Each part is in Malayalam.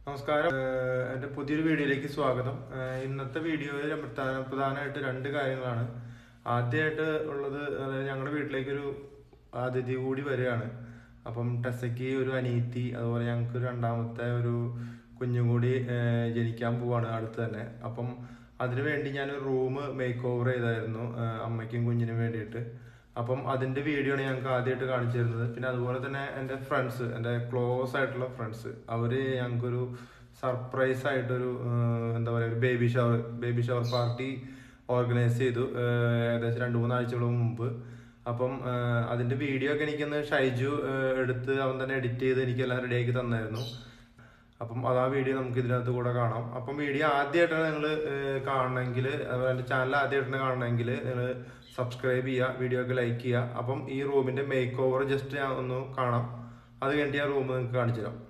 നമസ്കാരം ഏഹ് എൻ്റെ പുതിയൊരു വീഡിയോയിലേക്ക് സ്വാഗതം ഏഹ് ഇന്നത്തെ വീഡിയോയിൽ പ്രധാന പ്രധാനമായിട്ട് രണ്ട് കാര്യങ്ങളാണ് ആദ്യമായിട്ട് ഉള്ളത് അതായത് ഞങ്ങളുടെ വീട്ടിലേക്കൊരു അതിഥി കൂടി വരികയാണ് അപ്പം ടെസയ്ക്ക് ഒരു അനീത്തി അതുപോലെ ഞങ്ങൾക്ക് രണ്ടാമത്തെ ഒരു കുഞ്ഞും കൂടി ഏഹ് ജനിക്കാൻ പോവാണ് അടുത്ത് തന്നെ അപ്പം അതിനു വേണ്ടി ഞാനൊരു റൂം മേക്ക് ഓവർ ചെയ്തായിരുന്നു ഏഹ് അമ്മയ്ക്കും കുഞ്ഞിനും വേണ്ടിയിട്ട് അപ്പം അതിന്റെ വീഡിയോ ആണ് ഞങ്ങൾക്ക് ആദ്യമായിട്ട് കാണിച്ചു തരുന്നത് പിന്നെ അതുപോലെ തന്നെ എൻ്റെ ഫ്രണ്ട്സ് എൻ്റെ ക്ലോസ് ആയിട്ടുള്ള ഫ്രണ്ട്സ് അവര് ഞങ്ങൾക്കൊരു സർപ്രൈസ് ആയിട്ടൊരു ഏഹ്, എന്താ പറയുക ഒരു baby shower baby shower party organise ചെയ്തു ഏഹ്, ഏകദേശം രണ്ട് മൂന്നാഴ്ചകൾ മുമ്പ് അപ്പം ഏഹ്, അതിന്റെ വീഡിയോ ഒക്കെ എനിക്കൊന്ന് ഷൈജു ഏഹ്, എടുത്ത് അവൻ തന്നെ എഡിറ്റ് ചെയ്ത് എനിക്കെല്ലാം റെഡിയാക്കി തന്നായിരുന്നു അപ്പം അത് ആ വീഡിയോ നമുക്ക് ഇതിനകത്ത് കൂടെ കാണാം അപ്പം വീഡിയോ ആദ്യമായിട്ടാണ് നിങ്ങൾ കാണണമെങ്കിൽ അതുപോലെ എൻ്റെ ചാനൽ ആദ്യമായിട്ടാണ് കാണണമെങ്കിൽ നിങ്ങൾ സബ്സ്ക്രൈബ് ചെയ്യുക വീഡിയോ ഒക്കെ ലൈക്ക് ചെയ്യുക അപ്പം ഈ റൂമിൻ്റെ മേക്ക് ഓവർ ജസ്റ്റ് ഞാൻ ഒന്ന് കാണാം അത് കഴിഞ്ഞ് ആ റൂം നിങ്ങൾക്ക് കാണിച്ചു തരാം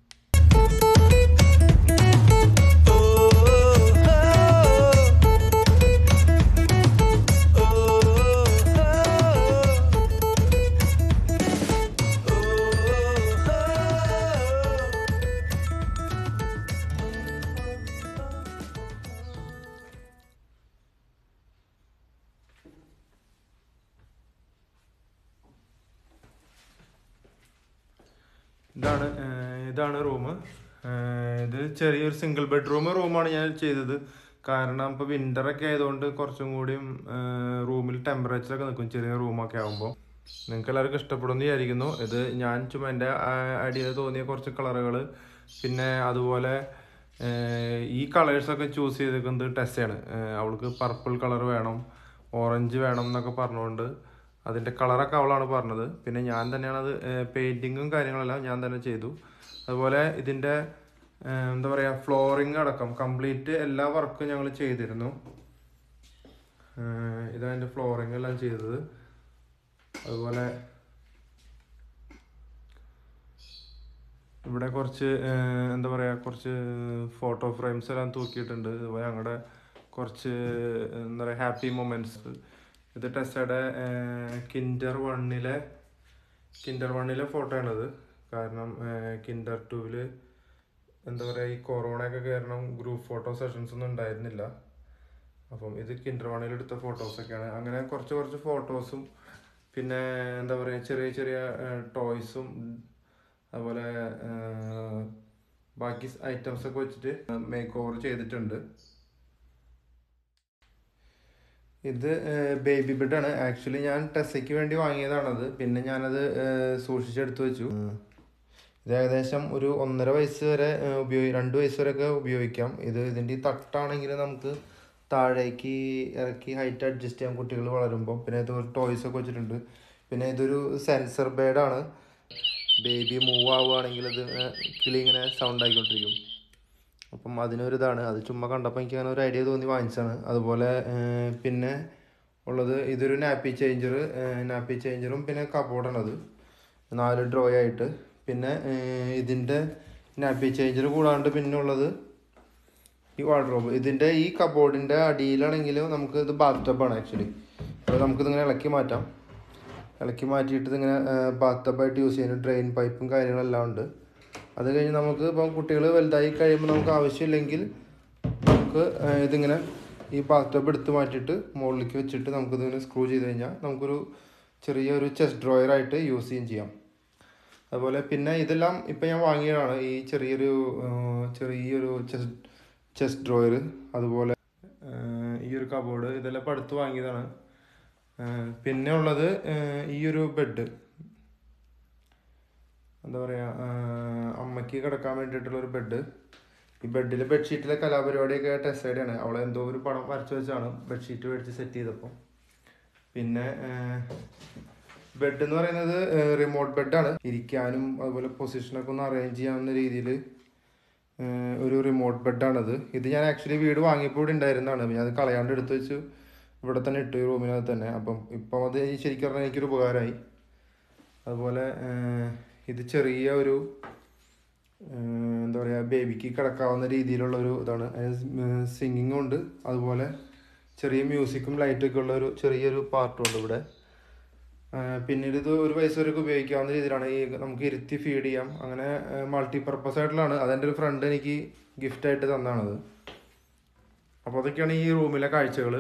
ഇതാണ് ഏഹ്, ഇതാണ് റൂം ഇത് ചെറിയൊരു സിംഗിൾ ബെഡ്റൂം റൂമാണ് ഞാൻ ചെയ്തത് കാരണം ഇപ്പോൾ വിന്റർ ഒക്കെ ആയതുകൊണ്ട് കുറച്ചും കൂടിയും റൂമിൽ ടെമ്പറേച്ചർ ഒക്കെ നിൽക്കും ചെറിയ റൂമൊക്കെ ആകുമ്പോൾ നിങ്ങൾക്ക് എല്ലാവർക്കും ഇഷ്ടപ്പെടുമെന്ന് വിചാരിക്കുന്നു ഇത് ഞാൻ ചുമ്മാ എൻ്റെ അടിയിൽ തോന്നിയ കുറച്ച് കളറുകൾ പിന്നെ അതുപോലെ ഏഹ്, ഈ കളേഴ്സൊക്കെ ചൂസ് ചെയ്തിരിക്കുന്നത് ടെസ്സാണ് അവൾക്ക് പർപ്പിൾ കളർ വേണം ഓറഞ്ച് വേണം എന്നൊക്കെ പറഞ്ഞുകൊണ്ട് അതിൻ്റെ കളറൊക്കെ അവളാണ് പറഞ്ഞത് പിന്നെ ഞാൻ തന്നെയാണ് അത് പെയിൻറ്റിങ്ങും കാര്യങ്ങളെല്ലാം ഞാൻ തന്നെ ചെയ്തു അതുപോലെ ഇതിൻ്റെ ഏഹ്, എന്താ പറയുക ഫ്ലോറിങ് അടക്കം കംപ്ലീറ്റ് എല്ലാ വർക്കും ഞങ്ങൾ ചെയ്തിരുന്നു ഏഹ്, ഇതാണ് എൻ്റെ ഫ്ലോറിങ് എല്ലാം ചെയ്തത് അതുപോലെ ഇവിടെ കുറച്ച് ഏഹ്, എന്താ പറയുക കുറച്ച് ഫോട്ടോ ഫ്രെയിംസ് എല്ലാം തൂക്കിയിട്ടുണ്ട് അതുപോലെ ഞങ്ങളുടെ കുറച്ച് എന്താ പറയുക ഹാപ്പി മൊമെൻറ്റ്സ് ഇത് ടെസ്സയുടെ കിൻഡർ വണ്ണിലെ കിൻഡർ വണ്ണിലെ ഫോട്ടോ ആണിത് കാരണം കിൻഡർ ടൂവിൽ എന്താ പറയുക ഈ കൊറോണയൊക്കെ കാരണം ഗ്രൂപ്പ് ഫോട്ടോ സെഷൻസ് ഒന്നും ഉണ്ടായിരുന്നില്ല അപ്പം ഇത് കിൻഡർ വണ്ണിൽ എടുത്ത ഫോട്ടോസൊക്കെയാണ് അങ്ങനെ കുറച്ച് കുറച്ച് ഫോട്ടോസും പിന്നെ എന്താ പറയുക ചെറിയ ചെറിയ ടോയ്സും അതുപോലെ ഏഹ്, ബാക്കി ഐറ്റംസ് ഒക്കെ വെച്ചിട്ട് മേക്ക് ഓവർ ചെയ്തിട്ടുണ്ട് ഇത് ബേബി ബെഡാണ് ആക്ച്വലി ഞാൻ ടെസ്സയ്ക്ക് വേണ്ടി വാങ്ങിയതാണത് പിന്നെ ഞാനത് ഏഹ്, സൂക്ഷിച്ചെടുത്ത് വെച്ചു ഇത് ഏകദേശം ഒരു ഒന്നര വയസ്സ് വരെ ഏഹ്, ഉപയോഗി രണ്ട് വയസ്സ് വരെയൊക്കെ ഉപയോഗിക്കാം ഇത് ഇതിൻ്റെ ഈ തട്ടാണെങ്കിൽ നമുക്ക് താഴേക്ക് ഇറക്കി ഹൈറ്റ് അഡ്ജസ്റ്റ് ചെയ്യാം കുട്ടികൾ വളരുമ്പോൾ പിന്നെ ഇത് ടോയ്സ് ഒക്കെ വെച്ചിട്ടുണ്ട് പിന്നെ ഇതൊരു സെൻസർ ബേഡാണ് ബേബി മൂവ് ആവുകയാണെങ്കിൽ ഇത് ഇങ്ങനെ കിളി ഇങ്ങനെ സൗണ്ട് ആയിക്കൊണ്ടിരിക്കും അപ്പം അതിനൊരിതാണ് അത് ചുമ്മാ കണ്ടപ്പോൾ എനിക്ക് അങ്ങനെ ഒരു ഐഡിയ തോന്നി വാങ്ങിച്ചതാണ് അതുപോലെ ഏഹ്, പിന്നെ ഉള്ളത് ഇതൊരു നാപ്പി ചേഞ്ചർ നാപ്പി ചേഞ്ചറും പിന്നെ കബോർഡാണത് നാല് ഡ്രോ ആയിട്ട് പിന്നെ ഏഹ്, ഇതിൻ്റെ നാപ്പി ചേഞ്ചർ കൂടാണ്ട് പിന്നെ ഉള്ളത് ഈ വാർഡ്രോബ് ഇതിൻ്റെ ഈ കബോർഡിൻ്റെ അടിയിലാണെങ്കിൽ നമുക്ക് ഇത് ബാത്ത് ടബാണ് ആക്ച്വലി അപ്പോൾ നമുക്കിതിങ്ങനെ ഇളക്കി മാറ്റാം ഇളക്കി മാറ്റിയിട്ട് ഇതിങ്ങനെ ബാത്ത് ടബായിട്ട് യൂസ് ചെയ്യുന്ന ഡ്രെയിൻ പൈപ്പും കാര്യങ്ങളെല്ലാം ഉണ്ട് അത് കഴിഞ്ഞ് നമുക്ക് ഇപ്പം കുട്ടികൾ വലുതായി കഴിയുമ്പോൾ നമുക്ക് ആവശ്യമില്ലെങ്കിൽ നമുക്ക് ആ, ഇതിങ്ങനെ ഈ ബാത്ത് ടബ് എടുത്ത് മാറ്റിയിട്ട് മുകളിലേക്ക് വെച്ചിട്ട് നമുക്കിതിങ്ങനെ സ്ക്രൂ ചെയ്ത് കഴിഞ്ഞാൽ നമുക്കൊരു ചെറിയൊരു ചെസ്റ്റ് ഡ്രോയർ ആയിട്ട് യൂസ് ചെയ്യുകയും ചെയ്യാം അതുപോലെ പിന്നെ ഇതെല്ലാം ഇപ്പം ഞാൻ വാങ്ങിയതാണ് ഈ ചെറിയൊരു ആ, ചെറിയൊരു ചെസ്റ്റ് ചെസ്റ്റ് ഡ്രോയർ അതുപോലെ ആ, ഈ ഒരു കബോർഡ് ഇതെല്ലാം ഇപ്പം അടുത്ത് വാങ്ങിയതാണ് ആ, പിന്നെ ഉള്ളത് ആ, ഈ ഒരു ബെഡ് എന്താ പറയുക അമ്മയ്ക്ക് കിടക്കാൻ വേണ്ടിയിട്ടുള്ള ഒരു ബെഡ് ഈ ബെഡിൽ ബെഡ്ഷീറ്റിലെ കലാപരിപാടിയൊക്കെ ടെസ്സൈഡാണ് അവളെ എന്തോ ഒരു പടം വരച്ചു വെച്ചാണ് ബെഡ്ഷീറ്റ് മേടിച്ച് സെറ്റ് ചെയ്തപ്പോൾ പിന്നെ ബെഡ് എന്ന് പറയുന്നത് റിമോട്ട് ബെഡാണ് ഇരിക്കാനും അതുപോലെ പൊസിഷനൊക്കെ ഒന്ന് അറേഞ്ച് ചെയ്യാവുന്ന രീതിയിൽ ഒരു റിമോട്ട് ബെഡാണത് ഇത് ഞാൻ ആക്ച്വലി വീട് വാങ്ങിയപ്പോൾ ഇവിടെ ഉണ്ടായിരുന്നതാണ് ഞാൻ അത് കളയാണ്ട് എടുത്ത് വെച്ച് ഇവിടെ തന്നെ ഇട്ടു ഈ റൂമിനകത്ത് തന്നെ അപ്പം ഇപ്പം അത് ശരിക്കും പറഞ്ഞാൽ എനിക്കൊരു ഉപകാരമായി അതുപോലെ ഏഹ്, ഇത് ചെറിയ ഒരു ഏഹ്, എന്താ പറയുക ബേബിക്ക് കിടക്കാവുന്ന രീതിയിലുള്ള ഒരു ഇതാണ് സിംഗിങ്ങും ഉണ്ട് അതുപോലെ ചെറിയ മ്യൂസിക്കും ലൈറ്റൊക്കെ ഉള്ള ഒരു ചെറിയൊരു പാർട്ടും ഉണ്ട് ഇവിടെ ആ, പിന്നീട് ഇത് ഒരു വയസ്സ് വരെയൊക്കെ ഉപയോഗിക്കാവുന്ന രീതിയിലാണ് ഈ നമുക്ക് ഇരുത്തി ഫീഡ് ചെയ്യാം അങ്ങനെ മൾട്ടി പർപ്പസ് ആയിട്ടുള്ളതാണ് അതെൻ്റെ ഒരു ഫ്രണ്ട് എനിക്ക് ഗിഫ്റ്റ് ആയിട്ട് തന്നാണത് അപ്പോൾ അതൊക്കെയാണ് ഈ റൂമിലെ കാഴ്ചകൾ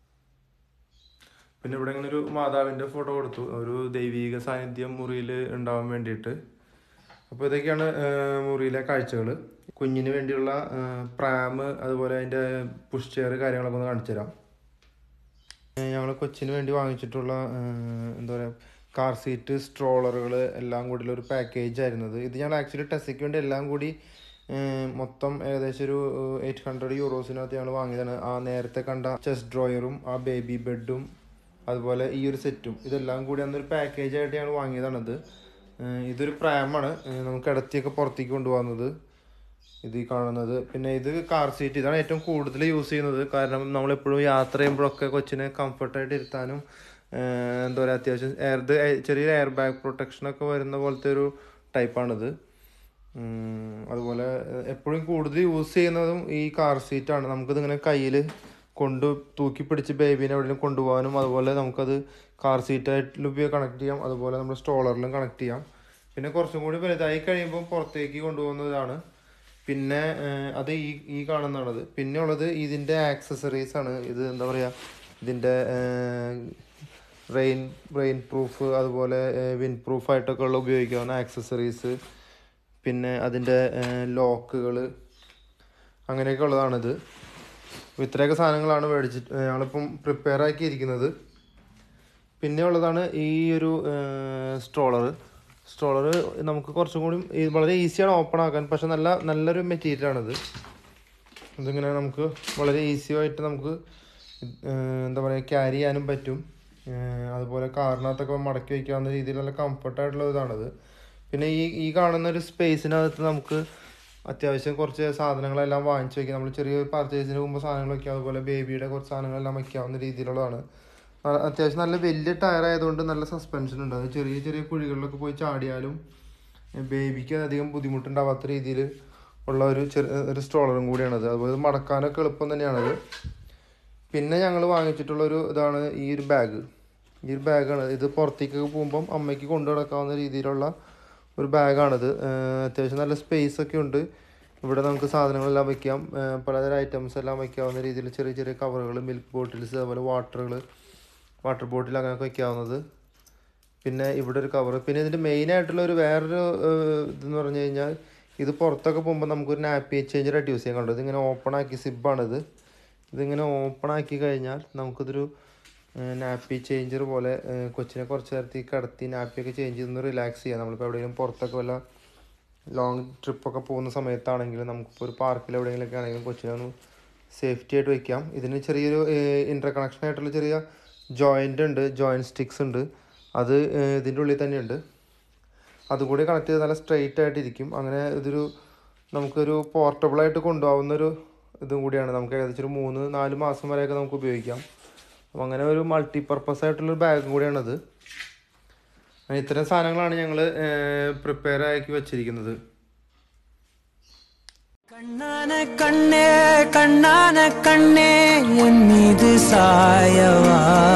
പിന്നെ ഇവിടെ ഇങ്ങനെ ഒരു മാതാവിൻ്റെ ഫോട്ടോ കൊടുത്തു ഒരു ദൈവീക സാന്നിധ്യം മുറിയിൽ ഉണ്ടാവാൻ വേണ്ടിയിട്ട് അപ്പോൾ ഇതൊക്കെയാണ് ആ, മുറിയിലെ കാഴ്ചകൾ കുഞ്ഞിന് വേണ്ടിയുള്ള പ്രാം അതുപോലെ അതിൻ്റെ പുഷ് ചെയർ കാര്യങ്ങളൊക്കെ ഒന്ന് കാണിച്ചു തരാം ഞങ്ങൾ കൊച്ചിന് വേണ്ടി വാങ്ങിച്ചിട്ടുള്ള ആ, എന്താ പറയുക കാർ സീറ്റ് സ്ട്രോളറുകൾ എല്ലാം കൂടി ഒരു പാക്കേജ് ആയിരുന്നത് ഇത് ഞങ്ങൾ ആക്ച്വലി ടെസ്റ്റിക്ക് വേണ്ടി എല്ലാം കൂടി ആ, മൊത്തം ഏകദേശം ഒരു എയ്റ്റ് ഹൺഡ്രഡ് യൂറോസിനകത്ത് ഞങ്ങൾ വാങ്ങിയതാണ് ആ നേരത്തെ കണ്ട ചെസ് ഡ്രോയറും ആ ബേബി ബെഡും അതുപോലെ ഈ ഒരു സെറ്റും ഇതെല്ലാം കൂടി അന്നൊരു പാക്കേജ് ആയിട്ട് ഞങ്ങൾ വാങ്ങിയതാണിത് ആ, ഇതൊരു പ്രാമാണ് ആ, നമുക്ക് ഇടത്തിയൊക്കെ പുറത്തേക്ക് കൊണ്ടുപോകുന്നത് ഇത് ഈ കാണുന്നത് പിന്നെ ഇത് കാർ സീറ്റ് ഇതാണ് ഏറ്റവും കൂടുതൽ യൂസ് ചെയ്യുന്നത് കാരണം നമ്മളെപ്പോഴും യാത്ര ചെയ്യുമ്പോഴൊക്കെ കൊച്ചിനെ കംഫർട്ടായിട്ട് ഇരുത്താനും ഏഹ് എന്താ പറയുക അത്യാവശ്യം എയർ ഇത് ചെറിയൊരു എയർ ബാഗ് പ്രൊട്ടക്ഷനൊക്കെ വരുന്ന പോലത്തെ ഒരു ടൈപ്പാണിത് ഉം, അതുപോലെ ഏഹ് എപ്പോഴും കൂടുതൽ യൂസ് ചെയ്യുന്നതും ഈ കാർ സീറ്റാണ് നമുക്കിതിങ്ങനെ കയ്യിൽ കൊണ്ട് തൂക്കി പിടിച്ച് ബേബീനെ എവിടെയും കൊണ്ടുപോകാനും അതുപോലെ നമുക്കത് കാർ സീറ്റായിട്ട് ഉപയോഗം കണക്ട് ചെയ്യാം അതുപോലെ നമ്മൾ സ്റ്റോളറിലും കണക്ട് ചെയ്യാം പിന്നെ കുറച്ചും കൂടി വലുതായി കഴിയുമ്പോൾ പുറത്തേക്ക് കൊണ്ടുപോകുന്നതാണ് പിന്നെ ഏഹ്, അത് ഈ ഈ കാണുന്നതാണത് പിന്നെ ഉള്ളത് ഇതിൻ്റെ ആക്സസറീസ് ആണ് ഇത് എന്താ പറയുക ഇതിൻ്റെ റെയിൻ റെയിൻ പ്രൂഫ് അതുപോലെ വിൻ പ്രൂഫ് ആയിട്ടൊക്കെ ഉള്ള ഉപയോഗിക്കാവുന്ന ആക്സസറീസ് പിന്നെ അതിൻ്റെ ലോക്കുകൾ അങ്ങനെയൊക്കെ ഉള്ളതാണിത് അപ്പോൾ ഇത്രയൊക്കെ സാധനങ്ങളാണ് മേടിച്ചിട്ട് ഏഹ്, ഞങ്ങളിപ്പം പ്രിപ്പയർ ആക്കിയിരിക്കുന്നത് പിന്നെ ഉള്ളതാണ് ഈ ഒരു സ്ട്രോളർ സ്ട്രോളർ നമുക്ക് കുറച്ചും കൂടി ഈ വളരെ ഈസിയാണ് ഓപ്പൺ ആക്കാൻ പക്ഷെ നല്ല നല്ലൊരു മെറ്റീരിയലാണിത് ഇതിങ്ങനെ നമുക്ക് വളരെ ഈസി ആയിട്ട് നമുക്ക് ഏഹ് എന്താ പറയുക ക്യാരി ചെയ്യാനും പറ്റും ഏഹ് അതുപോലെ കാറിനകത്തൊക്കെ മടക്കി വയ്ക്കാവുന്ന രീതിയിൽ നല്ല കംഫർട്ടായിട്ടുള്ള ഇതാണിത് പിന്നെ ഈ ഈ കാണുന്ന ഒരു സ്പേസിനകത്ത് നമുക്ക് അത്യാവശ്യം കുറച്ച് സാധനങ്ങളെല്ലാം വാങ്ങിച്ച് വയ്ക്കാം നമ്മൾ ചെറിയ പർച്ചേസിന് പോകുമ്പോൾ സാധനങ്ങൾ വയ്ക്കാം അതുപോലെ ബേബിയുടെ കുറച്ച് സാധനങ്ങളെല്ലാം വയ്ക്കാവുന്ന രീതിയിലുള്ളതാണ് ആ, അത്യാവശ്യം നല്ല വലിയ ടയർ ആയതുകൊണ്ട് നല്ല സസ്പെൻഷൻ ഉണ്ട് അത് ചെറിയ ചെറിയ കുഴികളിലൊക്കെ പോയി ചാടിയാലും ബേബിക്ക് അധികം ബുദ്ധിമുട്ടുണ്ടാവാത്ത രീതിയിൽ ഉള്ള ഒരു ചെറിയ ഒരു സ്ട്രോളറും കൂടിയാണത് അതുപോലെ ഇത് മടക്കാനൊക്കെ എളുപ്പം തന്നെയാണത് പിന്നെ ഞങ്ങൾ വാങ്ങിച്ചിട്ടുള്ള ഒരു ഇതാണ് ഈ ഒരു ബാഗ് ഈ ഒരു ബാഗാണ് ഇത് പുറത്തേക്കൊക്കെ പോകുമ്പം അമ്മയ്ക്ക് കൊണ്ടു നടക്കാവുന്ന രീതിയിലുള്ള ഒരു ബാഗാണിത് ഏഹ് അത്യാവശ്യം നല്ല സ്പേസ് ഒക്കെ ഉണ്ട് ഇവിടെ നമുക്ക് സാധനങ്ങളെല്ലാം വയ്ക്കാം ഏഹ് പലതരം ഐറ്റംസ് എല്ലാം വയ്ക്കാവുന്ന രീതിയിൽ ചെറിയ ചെറിയ കവറുകൾ മിൽക്ക് ബോട്ടിൽസ് അതുപോലെ വാട്ടറുകൾ വാട്ടർ ബോട്ടിൽ അങ്ങനെയൊക്കെ വയ്ക്കാവുന്നത് പിന്നെ ഇവിടെ ഒരു കവർ പിന്നെ ഇതിൻ്റെ മെയിൻ ആയിട്ടുള്ള ഒരു വേറൊരു ഏഹ്, ഇതെന്ന് പറഞ്ഞു കഴിഞ്ഞാൽ ഇത് പുറത്തൊക്കെ പോകുമ്പോൾ നമുക്കൊരു നാപ്പി എക്സ്ചേഞ്ചർ ആയിട്ട് യൂസ് ചെയ്യാൻ കണ്ടു ഇതിങ്ങനെ ഓപ്പൺ ആക്കി സിബാണിത് ഇതിങ്ങനെ ഓപ്പൺ ആക്കി കഴിഞ്ഞാൽ നമുക്കിതൊരു നാപ്പി ചേഞ്ചർ പോലെ ഏഹ്, കൊച്ചിനെ കുറച്ച് നേരത്തേക്ക് കിടത്തി നാപ്പിയൊക്കെ ചേഞ്ച് ചെയ്തൊന്ന് റിലാക്സ് ചെയ്യാം നമ്മളിപ്പോൾ എവിടെയെങ്കിലും പുറത്തൊക്കെ വല്ല ലോങ് ട്രിപ്പൊക്കെ പോകുന്ന സമയത്താണെങ്കിലും നമുക്കിപ്പോൾ ഒരു പാർക്കിൽ എവിടെയെങ്കിലുമൊക്കെ ആണെങ്കിലും കൊച്ചിനെ ഒന്ന് സേഫ്റ്റി ആയിട്ട് വെക്കാം ഇതിന് ചെറിയൊരു ഇൻ്റർ കണക്ഷൻ ആയിട്ടുള്ള ചെറിയ ജോയിൻ്റ് ഉണ്ട് ജോയിൻറ്റ് സ്റ്റിക്സ് ഉണ്ട് അത് ഏഹ്, ഇതിൻ്റെ ഉള്ളിൽ തന്നെയുണ്ട് അതുകൂടി കണക്ട് ചെയ്ത് നല്ല സ്ട്രെയിറ്റ് ആയിട്ടിരിക്കും അങ്ങനെ ഇതൊരു നമുക്കൊരു പോർട്ടബിളായിട്ട് കൊണ്ടുപോകുന്ന ഒരു ഇതും കൂടിയാണ് നമുക്ക് ഏകദേശം ഒരു മൂന്ന് നാല് മാസം വരെയൊക്കെ നമുക്ക് ഉപയോഗിക്കാം അപ്പം അങ്ങനെ ഒരു മൾട്ടി പർപ്പസ് ആയിട്ടുള്ളൊരു ബാഗും കൂടിയാണത് അങ്ങനെ ഇത്തരം സാധനങ്ങളാണ് ഞങ്ങൾ പ്രിപ്പയർ ആക്കി വെച്ചിരിക്കുന്നത് கண்ணான கண்ணே கண்ணான கண்ணே என் மீது சாயவா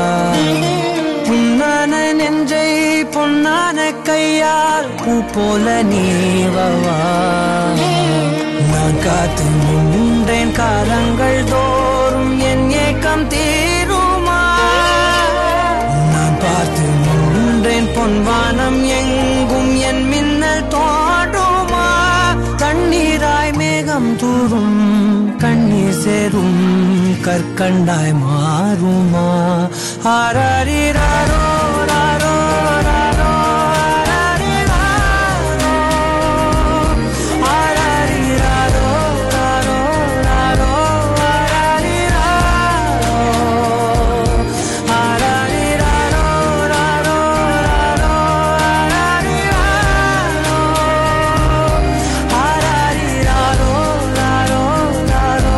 புண்ணான நெஞ்சை பொன்னான கையால் பூ போல நீவவா நான் காத்து நின்றேன் காலங்கள் தோறும் என் ஏக்கம் தீருமா நான் பார்த்து நின்றேன் பொன்வானம் எங்கும் என் மின்னல் தோன்றுமா தண்ணீராய் மேகம் தூரும் கண்ணீர் சேரும் கற்கண்டாய் மாறுமா ஆராரிராரோ ராரோ ராரோ ஆராரிராரோ ஆராரிராரோ ராரோ ராரோ ஆராரிராரோ ஆராரிராரோ ராரோ ராரோ ஆராரிராரோ ஆராரிராரோ ராரோ ராரோ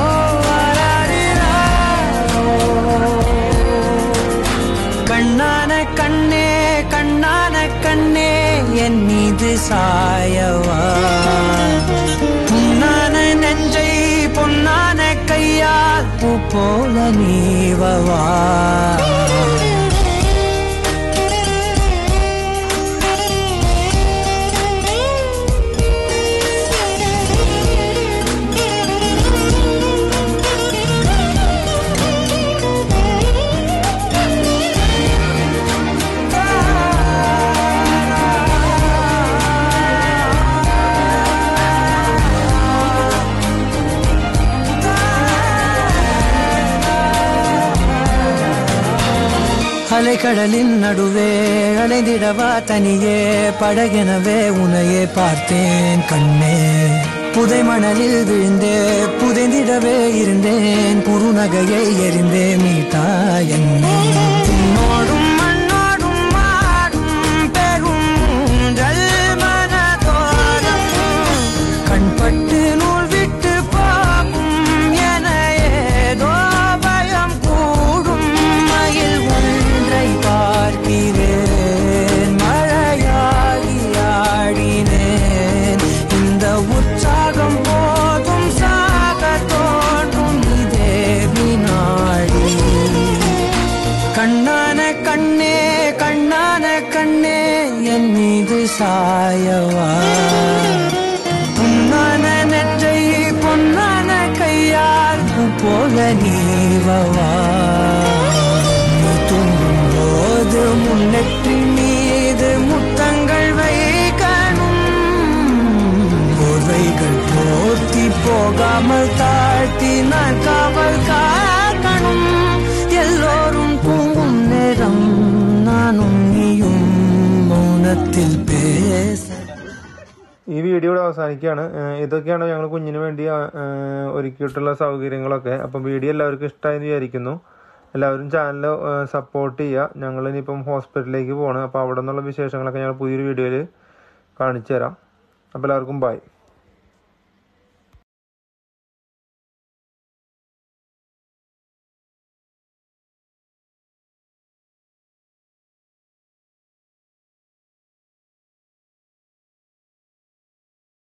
ஆராரிராரோ கண்ணான கண்ணே கண்ணான கண்ணே என் மீது சாயவா புண்ணான நெஞ்சை பொன்னான கையால் பூ போல நீவவா அலைக்கடலின் நடுவே அலைந்திடவா தனியே படகெனவே உன்னையே பார்த்தேன் கண்ணே புதை மணலில் விழுந்தே புதைந்திடவே இருந்தேன் குறுநகையை எறிந்தே மீட்டா என்னை உன்னோடும் மண்ணோடும் மாடும் பெரும் ஊஞ்சல் மனதோரம் கண்பட்டு நூல் விட்டு போகும் என ஏதோ பயம் கூடும் மயில் ஒன்றை பார்க்கிறேன் மழையாகி ஆடினேன் இந்த உற்சாகம் போதும் சாக தோன்றும் இதே வினாடி கண்ணான கண்ணே கண்ணான கண்ணே என் மீது சாயவா பொன்னான நெற்றை பொன்னான கையால் பூ போல நீவவா நீ தூங்கும் போது முன்னெற்றி மீது முத்தங்கள் வைக்கணும் போர்வைகள் போர்த்தி போகாமல் தாழ்த்தி நான் காவல் காக்கணும் எல்லோரும் தூங்கும் நேரம் நானும் நீயும் മൗനത്തിൽ പേസ ഈ വീഡിയോ ഇവിടെ അവസാനിക്കുകയാണ് ഏഹ് ഇതൊക്കെയാണ് ഞങ്ങൾ കുഞ്ഞിന് വേണ്ടി ഏഹ് ഒരുക്കിയിട്ടുള്ള സൗകര്യങ്ങളൊക്കെ അപ്പം വീഡിയോ എല്ലാവർക്കും ഇഷ്ടമായെന്ന് വിചാരിക്കുന്നു എല്ലാവരും ചാനൽ സപ്പോർട്ട് ചെയ്യുക ഞങ്ങൾ ഇനിയിപ്പം ഹോസ്പിറ്റലിലേക്ക് പോകണം അപ്പോൾ അവിടെ നിന്നുള്ള വിശേഷങ്ങളൊക്കെ ഞങ്ങൾ പുതിയൊരു വീഡിയോയിൽ കാണിച്ചു തരാം അപ്പോൾ എല്ലാവർക്കും ബൈ